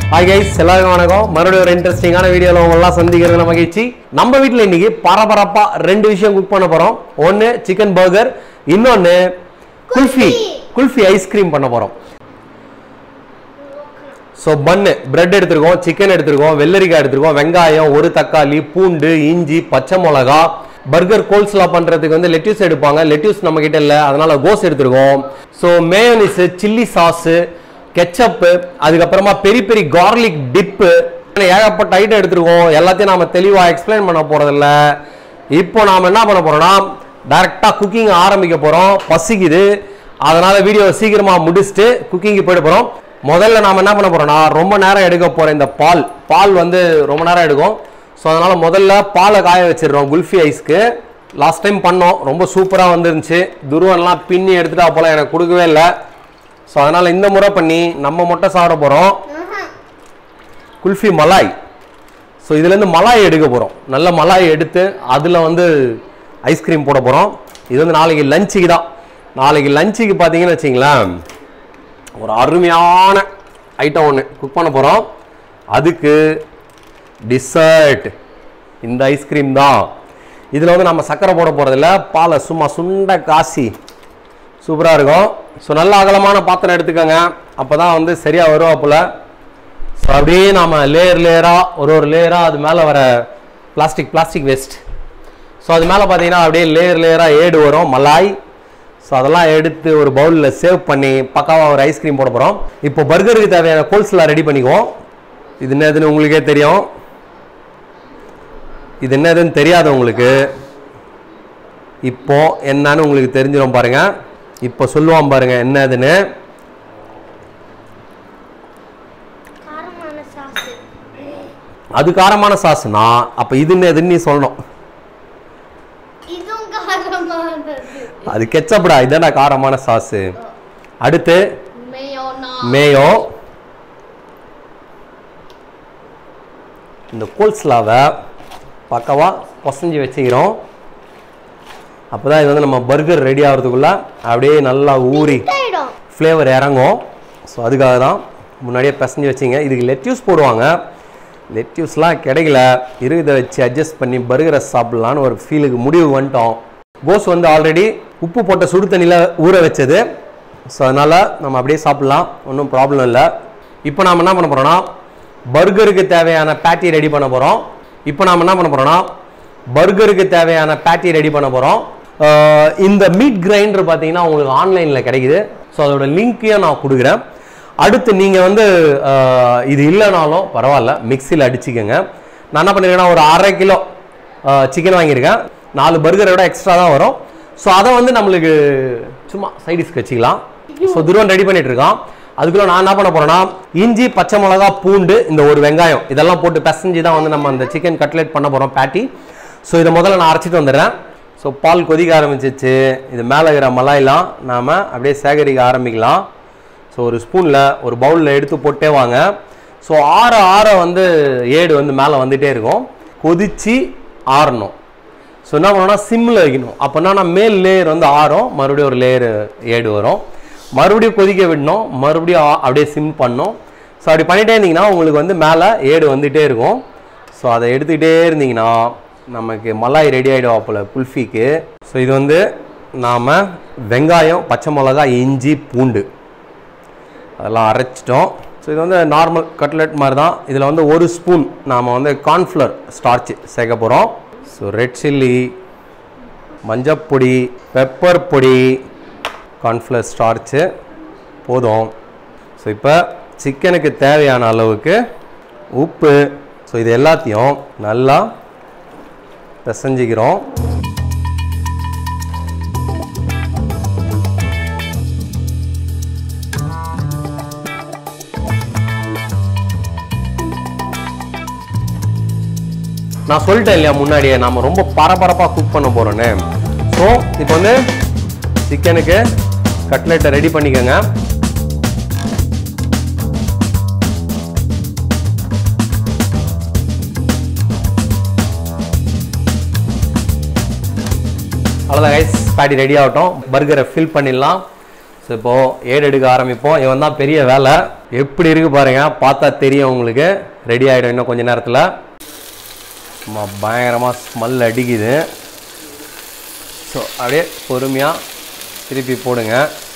hi guys எல்லாருக்கும் வணக்கம் மறுபடியும் ஒரு இன்ட்ரெஸ்டிங்கான வீடியோவில் உங்களெல்லாம் சந்திக்கிறது மகிழ்ச்சி நம்ம வீட்டில் இன்னைக்கு பரபரப்பா ரெண்டு விஷயம் குக் பண்ண போறோம் ஒன்று சிக்கன் பர்கர் இன்னொன்று குல்ஃபி குல்ஃபி ஐஸ்கிரீம் பண்ண போறோம் ஸோ பன்னு பிரெட் எடுத்திருக்கோம் சிக்கன் எடுத்திருக்கோம் வெள்ளரிக்காய் எடுத்திருக்கோம் வெங்காயம் ஒரு தக்காளி பூண்டு இஞ்சி பச்சை மிளகா பர்கர் கோல்ஸ்லா பண்றதுக்கு வந்து லெட்யூஸ் எடுப்பாங்க லெட்யூஸ் நம்ம கிட்ட இல்லை அதனால கோஸ் எடுத்திருக்கோம் so mayonnaise chilli sauce ketchup அதுக்கப்புறமா பெரி பெரி கார்லிக் டிப்பு ஏகப்பட்ட ஐட்டம் எடுத்திருக்கோம் எல்லாத்தையும் நாம தெளிவா எக்ஸ்பிளைன் பண்ண போறதில்ல இப்போ நாம என்ன பண்ண போறோம்னா டைரக்டா குக்கிங் ஆரம்பிக்க போறோம் பசிக்குது அதனால வீடியோ சீக்கிரமா முடிச்சுட்டு குக்கிங்க்கு போயிட போறோம் முதல்ல நாம என்ன பண்ண போறோம்னா ரொம்ப நேரம் எடுக்க போற இந்த பால் பால் வந்து ரொம்ப நேரம் எடுக்கும் ஸோ அதனால முதல்ல பாலை காய வச்சிடுறோம் குல்ஃபி ஐஸ்க்கு லாஸ்ட் டைம் பண்ணோம் ரொம்ப சூப்பராக வந்துருந்துச்சு துருவன்லாம் பின்னி எடுத்துட்டா போல எனக்கு கொடுக்கவே இல்லை ஸோ அதனால இந்த முறை பண்ணி நம்ம மட்டும் சாப்பிட போகிறோம் குல்ஃபி மலாய் ஸோ இதுலேருந்து மலாய் எடுக்க போகிறோம் நல்ல மலாய் எடுத்து அதில் வந்து ஐஸ்கிரீம் போட போகிறோம் இது வந்து நாளைக்கு லஞ்சுக்கு தான் நாளைக்கு லஞ்சுக்கு பார்த்தீங்கன்னு வச்சிங்களேன் ஒரு அருமையான ஐட்டம் ஒன்று குக் பண்ண போகிறோம் அதுக்கு டிசர்ட் இந்த ஐஸ்கிரீம் தான் இதில் வந்து நம்ம சக்கரை போட போகிறதில்ல பாலை சும்மா சுண்ட காசி சூப்பராக இருக்கும் ஸோ நல்ல அகலமான பாத்திரம் எடுத்துக்கோங்க அப்போ தான் வந்து சரியாக வருவாப்புல ஸோ அப்படியே நாம் லேயர் லேயராக ஒரு ஒரு லேயராக அது மேலே வர பிளாஸ்டிக் பிளாஸ்டிக் வேஸ்ட் ஸோ அது மேலே பார்த்தீங்கன்னா அப்படியே லேயர் லேயராக ஏடு வரும் மலாய் ஸோ அதெல்லாம் எடுத்து ஒரு பவுலில் சேவ் பண்ணி பக்காவாக ஒரு ஐஸ்கிரீம் போட போகிறோம் இப்போ பர்கருக்கு தேவையான கோல்ஸ்லாம் ரெடி பண்ணிக்குவோம் இது என்னதுன்னு உங்களுக்கே தெரியும் இது என்னதுன்னு தெரியாது உங்களுக்கு இப்போ என்னன்னு உங்களுக்கு தெரிஞ்சிடும் பாருங்க இப்போ சொல்லுவான் பாருங்க என்னதுன்னு காரமான சாஸ் அது காரமான சாஸ்னா அப்போ இது என்னதுன்னு நீ சொல்லணும் இதுவும் காரமானது அது கெச்சப்படா இதான காரமான சாஸு அடுத்து மேயோனா மேயோ இந்த கோல்ஸ்லாவை பக்கவா பொசஞ்சு வச்சுக்கிறோம் அப்போ தான் இது வந்து நம்ம பர்கர் ரெடி ஆகிறதுக்குள்ள அப்படியே நல்லா ஊறி ஆயிடும் ஃப்ளேவர் இறங்கும் ஸோ அதுக்காக தான் முன்னாடியே பிசைஞ்சு வச்சிங்க இதுக்கு லெட்யூஸ் போடுவாங்க லெட்யூஸ்லாம் கிடைக்கல இருக்கிறத வச்சு அட்ஜஸ்ட் பண்ணி பர்கரை சாப்பிட்லான்னு ஒரு ஃபீலுக்கு முடிவு வந்துட்டோம் கோஸ் வந்து ஆல்ரெடி உப்பு போட்ட சுடு தண்ணியில் ஊற வச்சது ஸோ அதனால் நம்ம அப்படியே சாப்பிட்லாம் ஒன்றும் ப்ராப்ளம் இல்லை இப்போ நாம் என்ன பண்ண போகிறோம்னா பர்கருக்கு தேவையான பேட்டி ரெடி பண்ண போகிறோம் இப்போ நாம் என்ன பண்ண போகிறோம்னா பர்கருக்கு தேவையான பேட்டி ரெடி பண்ண போகிறோம் இந்த மீட் கிரைண்டர் பார்த்தீங்கன்னா உங்களுக்கு ஆன்லைனில் கிடைக்குது ஸோ அதோட லிங்க்கையும் நான் கொடுக்குறேன் அடுத்து நீங்கள் வந்து அஹ், இது இல்லைனாலும் பரவாயில்ல மிக்சியில் அடிச்சுக்கோங்க நான் என்ன பண்ணிருக்கேன்னா ஒரு அரை கிலோ சிக்கன் வாங்கியிருக்கேன் நாலு பர்கரை விட எக்ஸ்ட்ரா தான் வரும் ஸோ அதை வந்து நம்மளுக்கு சும்மா சைடிஸ்க்கு வச்சுக்கலாம் ஸோ துருவன் ரெடி பண்ணிட்டு இருக்கான் அதுக்குள்ள நான் என்ன பண்ண போறேன்னா இஞ்சி பச்சை மிளகா பூண்டு இந்த ஒரு வெங்காயம் இதெல்லாம் போட்டு பிசைஞ்சு தான் வந்து நம்ம அந்த சிக்கன் கட்லெட் பண்ண போறோம் பேட்டி ஸோ இதை முதல்ல நான் அரைச்சிட்டு வந்துடுறேன் ஸோ பால் கொதிக்க ஆரம்பிச்சிச்சு இது மேலே இருக்கிற மலாயெல்லாம் நாம் அப்படியே சேகரிக்க ஆரம்பிக்கலாம் ஸோ ஒரு ஸ்பூனில் ஒரு பவுலில் எடுத்து போட்டே வாங்க ஸோ ஆற ஆற வந்து ஏடு வந்து மேலே வந்துட்டே இருக்கும் கொதிச்சு ஆறணும் ஸோ என்ன பண்ணணும்னா சிம்மில் வைக்கணும் அப்போ என்னன்னா மேல் லேயர் வந்து ஆறும் மறுபடியும் ஒரு லேயர் ஏடு வரும் மறுபடியும் கொதிக்க விடணும் மறுபடியும் ஆ- அப்படியே சிம் பண்ணணும் ஸோ அப்படி பண்ணிட்டே இருந்தீங்கன்னா உங்களுக்கு வந்து மேலே ஏடு வந்துகிட்டே இருக்கும் ஸோ அதை எடுத்துக்கிட்டே இருந்தீங்கன்னா நமக்கு மலாய் ரெடி ஆகிடும் போல் குல்ஃபிக்கு ஸோ இது வந்து நாம் வெங்காயம் பச்சை மிளகா இஞ்சி பூண்டு அதெல்லாம் அரைச்சிட்டோம் ஸோ இது வந்து நார்மல் கட்லெட் மாதிரி தான் இதில் வந்து ஒரு ஸ்பூன் நாம் வந்து கார்ன்ஃப்ளவர் ஸ்டார்ச் சேர்க்க போகிறோம் ஸோ ரெட் சில்லி மஞ்சப்பொடி பெப்பர் பொடி கார்ன்ஃப்ளவர் ஸ்டார்ச்சு போதும் ஸோ இப்போ சிக்கனுக்கு தேவையான அளவுக்கு உப்பு ஸோ இது எல்லாத்தையும் நல்லா பிசைஞ்சிக்கிறோம் நான் சொல்லிட்டேன் இல்லையா முன்னாடியே நாம ரொம்ப பரபரப்பாக குக் பண்ண போகிறோன்னு ஸோ இப்போ வந்து சிக்கனுக்கு கட்லெட்டை ரெடி பண்ணிக்கோங்க அவ்வளோதான் கைஸ் பாட்டி ரெடி ஆகட்டும் பர்கரை ஃபில் பண்ணிடலாம் ஸோ ஸோ இப்போ ஏடு எடுக்க ஆரம்பிப்போம் இவன் தான் பெரிய வேலை எப்படி இருக்கு பாருங்க பார்த்தா தெரியும் உங்களுக்கு ரெடி ஆகிடும் இன்னும் கொஞ்ச நேரத்தில் சும்மா பயங்கரமாக ஸ்மெல் அடிக்குது ஸோ அப்படியே பொறுமையாக திருப்பி போடுங்க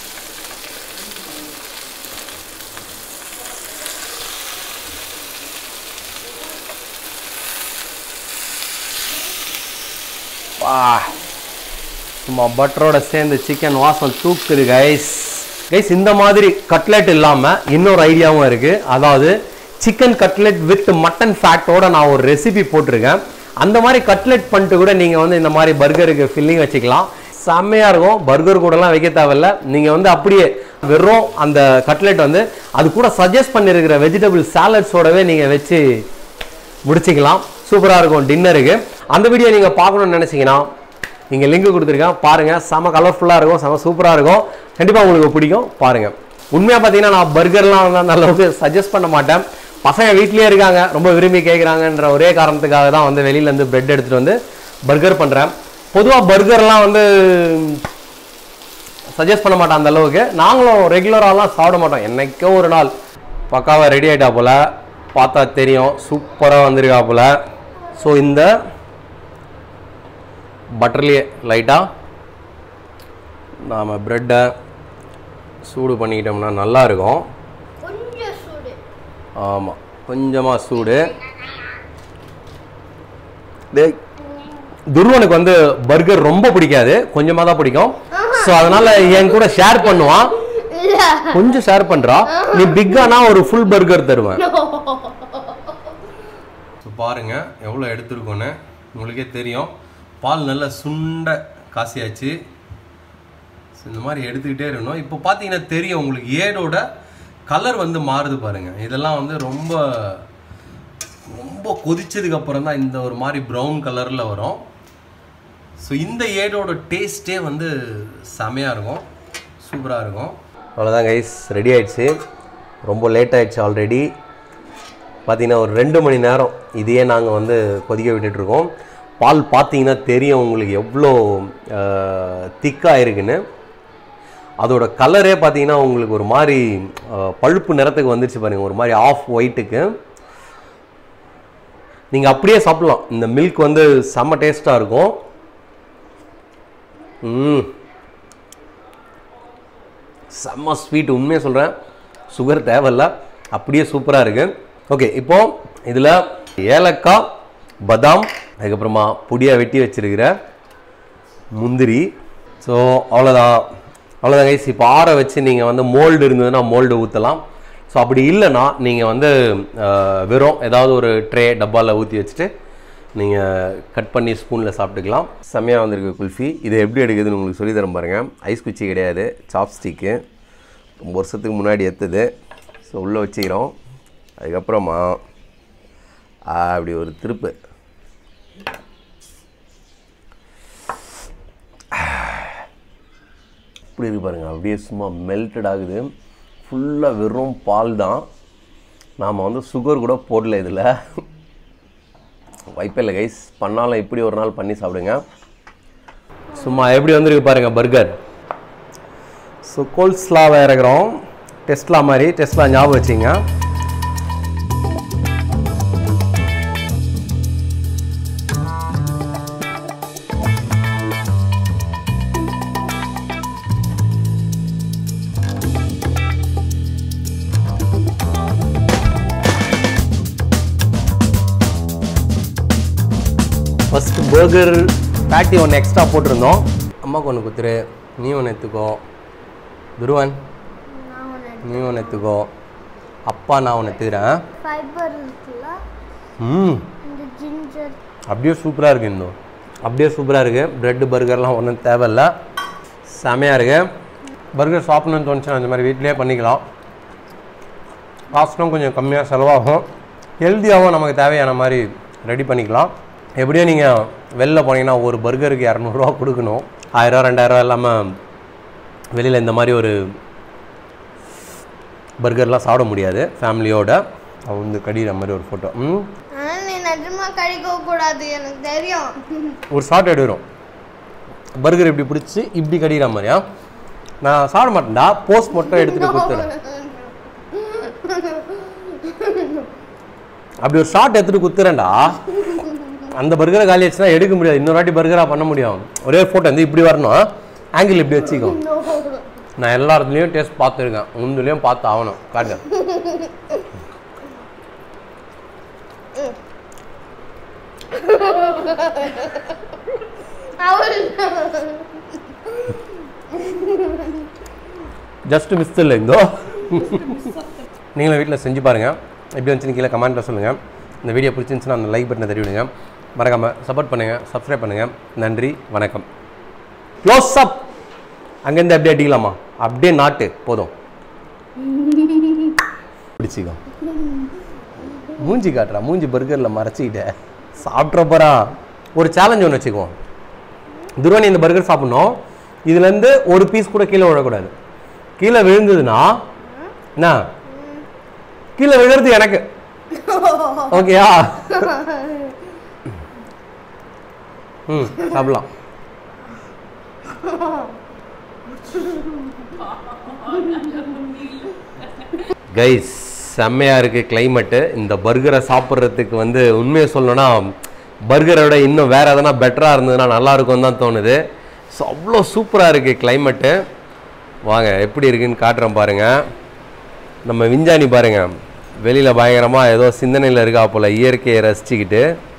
வா சும்மா பட்டரோட சேர்ந்து சிக்கன் வாசம் தூக்குது கைஸ் கைஸ் இந்த மாதிரி கட்லெட் இல்லாமல் இன்னொரு ஐடியாவும் இருக்குது அதாவது சிக்கன் கட்லெட் வித் மட்டன் ஃபேட்டோட நான் ஒரு ரெசிபி போட்டிருக்கேன் அந்த மாதிரி கட்லெட் பண்ணிட்டு கூட நீங்கள் வந்து இந்த மாதிரி பர்கருக்கு ஃபில்லிங் வச்சுக்கலாம் செம்மையாக இருக்கும் பர்கர் கூடலாம் வைக்க தேவையில்ல நீங்கள் வந்து அப்படியே வெறும் அந்த கட்லெட் வந்து அது கூட சஜஸ்ட் பண்ணியிருக்கிற வெஜிடபிள் சாலட்ஸோடவே நீங்கள் வச்சு முடிச்சுக்கலாம் சூப்பராக இருக்கும் டின்னருக்கு அந்த வீடியோ நீங்கள் பார்க்கணும்னு நினச்சிங்கன்னா இங்கே லிங்க் கொடுத்துருக்கேன் பாருங்கள் செம கலர்ஃபுல்லாக இருக்கும் செம சூப்பராக இருக்கும் கண்டிப்பாக உங்களுக்கு பிடிக்கும் பாருங்கள் உண்மையாக பார்த்தீங்கன்னா நான் பர்கர்லாம் வந்து அந்த அளவுக்கு சஜஸ்ட் பண்ண மாட்டேன் பசங்க வீட்லேயே இருக்காங்க ரொம்ப விரும்பி கேட்குறாங்கன்ற ஒரே காரணத்துக்காக தான் வந்து வெளியிலேருந்து பிரெட் எடுத்துகிட்டு வந்து பர்கர் பண்ணுறேன் பொதுவாக பர்கர்லாம் வந்து சஜஸ்ட் பண்ண மாட்டேன் அந்த அளவுக்கு நாங்களும் ரெகுலராலாம் சாப்பிட மாட்டோம் என்னைக்கோ ஒரு நாள் பக்காவாக ரெடி ஆகிட்டா போல் பார்த்தா தெரியும் சூப்பராக வந்திருக்கா போல் ஸோ இந்த பட்டர்லேயே லைட்டாக நாம் ப்ரெட்டை சூடு பண்ணிக்கிட்டோம்னா நல்லா இருக்கும் கொஞ்சம் சூடு ஆமாம் கொஞ்சமாக சூடு டேய், துருவனுக்கு வந்து பர்கர் ரொம்ப பிடிக்காது கொஞ்சமாக தான் பிடிக்கும் ஸோ அதனால என் கூட ஷேர் பண்ணுவான் இல்ல கொஞ்சம் ஷேர் பண்றா நீ பிக்கானா ஒரு ஃபுல் பர்கர் தருவேன் பாருங்க எவ்வளோ எடுத்துருக்கோன்னு உங்களுக்கே தெரியும் பால் நல்லா சுண்ட காசியாச்சு So, இந்த மாதிரி எடுத்துக்கிட்டே இருக்கணும் இப்போ பார்த்தீங்கன்னா தெரியும் உங்களுக்கு ஏடோட கலர் வந்து மாறுது பாருங்க இதெல்லாம் வந்து ரொம்ப ரொம்ப கொதிச்சதுக்கு அப்புறம் தான் இந்த ஒரு மாதிரி ப்ரௌன் கலரில் வரும் ஸோ இந்த ஏடோட டேஸ்ட்டே வந்து செமையாக இருக்கும் சூப்பராக இருக்கும் அவ்வளோதான் கைஸ் ரெடி ஆயிடுச்சு ரொம்ப லேட் ஆயிடுச்சு ஆல்ரெடி பார்த்தீங்கன்னா ஒரு ரெண்டு மணி நேரம் இதையே நாங்கள் வந்து கொதிக்க விட்டுட்ருக்கோம் பால் பார்த்தீங்கன்னா தெரியும் உங்களுக்கு எவ்வளோ திக்காக இருக்குன்னு அதோட கலரே பார்த்தீங்கன்னா உங்களுக்கு ஒரு மாதிரி அஹ், பழுப்பு நிறத்துக்கு வந்துருச்சு பாருங்க ஒரு மாதிரி ஆஃப் ஒயிட்டுக்கு நீங்கள் அப்படியே சாப்பிடலாம் இந்த மில்க் வந்து செம்ம டேஸ்ட்டாக இருக்கும் ம் செம்ம ஸ்வீட் உண்மையாக சொல்கிறேன் சுகர் தேவையில்ல அப்படியே சூப்பராக இருக்கு ஓகே இப்போ இதில் ஏலக்காய் பதாம் அதுக்கப்புறமா பொடியாக வெட்டி வச்சிருக்கிற முந்திரி ஸோ அவ்வளோதான் அவ்வளோதான் கைஸ் இப்போ ஆற வச்சு நீங்கள் வந்து மோல்டு இருந்ததுன்னா மோல்டு ஊற்றலாம் ஸோ அப்படி இல்லைன்னா நீங்கள் வந்து அஹ், வெறும் ஏதாவது ஒரு ட்ரே டப்பாவில் ஊற்றி வச்சுட்டு நீங்கள் கட் பண்ணி ஸ்பூனில் சாப்பிட்டுக்கலாம் செம்மையாக வந்திருக்கு குல்ஃபி இதை எப்படி எடுக்குதுன்னு உங்களுக்கு சொல்லி தரேன் பாருங்கள் ஐஸ் குச்சி கிடையாது சாப்ஸ்டிக்கு ரொம்ப வருஷத்துக்கு முன்னாடி எடுத்தது ஸோ உள்ளே வச்சுக்கிறோம் அதுக்கப்புறமா ஆ, அப்படி ஒரு திருப்பு இப்படி இருக்கு பாருங்க அப்படியே சும்மா மெல்டட் ஆகுது ஃபுல்லாக வெறும் பால் தான் நாம் வந்து சுகர் கூட போடல இதில் வாய்ப்பே இல்லை கைஸ் பண்ணாலும் இப்படி ஒரு நாள் பண்ணி சாப்பிடுங்க சும்மா எப்படி வந்திருக்கு பாருங்க பர்கர் ஸோ கோல்ஸ்லாவை இறக்குறோம் டெஸ்ட்லா மாதிரி டெஸ்ட்லா ஞாபகம் வச்சுங்க ஃபஸ்ட்டு பர்கர் பேட்டி ஒன்று எக்ஸ்ட்ரா போட்டிருந்தோம் அம்மாவுக்கு ஒன்று குத்துரு நீ ஒன்று எடுத்துக்கோ துருவன் நான் ஒன்று நீ ஒன்று எடுத்துக்கோ அப்பா நான் ஒன்று எடுத்துக்கிறேன் ஃபைபர் இருக்குல்ல ம் இந்த ஜிஞ்சர் அப்படியே சூப்பராக இருக்குது இந்த அப்படியே சூப்பராக இருக்குது ப்ரெட்டு பர்கர்லாம் ஒன்றும் தேவையில்ல செமையாக இருக்கு பர்கர் சாப்பிடணும்னு தோணுச்சுன்னா இந்த மாதிரி வீட்டிலேயே பண்ணிக்கலாம் காஸ்ட்டும் கொஞ்சம் கம்மியாக செலவாகும் ஹெல்த்தியாகவும் நமக்கு தேவையான மாதிரி ரெடி பண்ணிக்கலாம் எப்படியும் நீங்கள் வெளில போனீங்கன்னா ஒரு பர்கருக்கு இரநூறுவா கொடுக்கணும் ஆயிரரூவா ரெண்டாயிரரூவா இல்லாமல் வெளியில் இந்த மாதிரி ஒரு பர்கர்லாம் சாப்பிட முடியாது ஃபேமிலியோட அவன் வந்து கடிகிற மாதிரி ஒரு ஃபோட்டோ ம் ஆனால் நீ நிஜமா கழிக்க கூடாது எனக்கு தெரியும் ஒரு ஷார்ட் எடுக்கிறோம் பர்கர் இப்படி பிடிச்சி இப்படி கடிக்கிற மாதிரியா நான் சாப்பிட மாட்டேன்டா போஸ்ட் மட்டும் எடுத்துட்டு கொடுத்துறேன் அப்படி ஒரு ஷார்ட் எடுத்துட்டு குத்துறேன்டா அந்த பர்கரை காலி ஆச்சுன்னா எடுக்க முடியாது இன்னொரு வாட்டி பர்கரா பண்ண முடியும் ஒரே ஃபோட்டோ வந்து இப்படி வரணும் ஆங்கிள் இப்படி வச்சுக்கோ நான் எல்லா இடத்துலையும் டேஸ்ட் பார்த்துருக்கேன் உந்துலையும் பார்த்து ஆகணும் காட்டு அவள் ஜஸ்ட் மிஸ் இல்லை இந்தோ நீங்களும் வீட்டில் செஞ்சு பாருங்கள் எப்படி வந்துச்சுன்னு கீழே கமெண்ட்டில் சொல்லுங்கள் இந்த வீடியோ பிடிச்சிருந்துச்சுன்னா அந்த லைக் பட்டனை தட்டி விடுங்க மறக்காமல் சப்போர்ட் பண்ணுங்கள் சப்ஸ்கிரைப் பண்ணுங்கள் நன்றி வணக்கம் க்ளோஸ் அப் அங்கேருந்து அப்படியே அடிக்கலாமா அப்படியே நாட்டு போதும் பிடிச்சிக்கோ மூஞ்சி காட்டுறா மூஞ்சி பர்கரில் மறைச்சிக்கிட்ட சாப்பிட்ற போறா ஒரு சேலஞ்ச் ஒன்று வச்சுக்குவோம் துருவனி இந்த பர்கர் சாப்பிட்ணும் இதுலேருந்து ஒரு பீஸ் கூட கீழே விழக்கூடாது கீழே விழுந்ததுன்னா என்ன கீழே விழுறது எனக்கு ஓகேயா ம் சாப்பிடலாம் கைஸ் செம்மையாக இருக்குது கிளைமேட்டு இந்த பர்கரை சாப்பிட்றதுக்கு வந்து உண்மையை சொல்லணும்னா பர்கரை விட இன்னும் வேறு எதனா பெட்டராக இருந்ததுன்னா நல்லா இருக்கும்னு தான் தோணுது ஸோ அவ்வளோ சூப்பராக இருக்குது கிளைமேட்டு வாங்க எப்படி இருக்குன்னு காட்டுறேன் பாருங்கள் நம்ம விஞ்ஞானி பாருங்கள் வெளியில் பயங்கரமாக ஏதோ சிந்தனையில் இருக்கா போல் இயற்கையை ரசிச்சுக்கிட்டு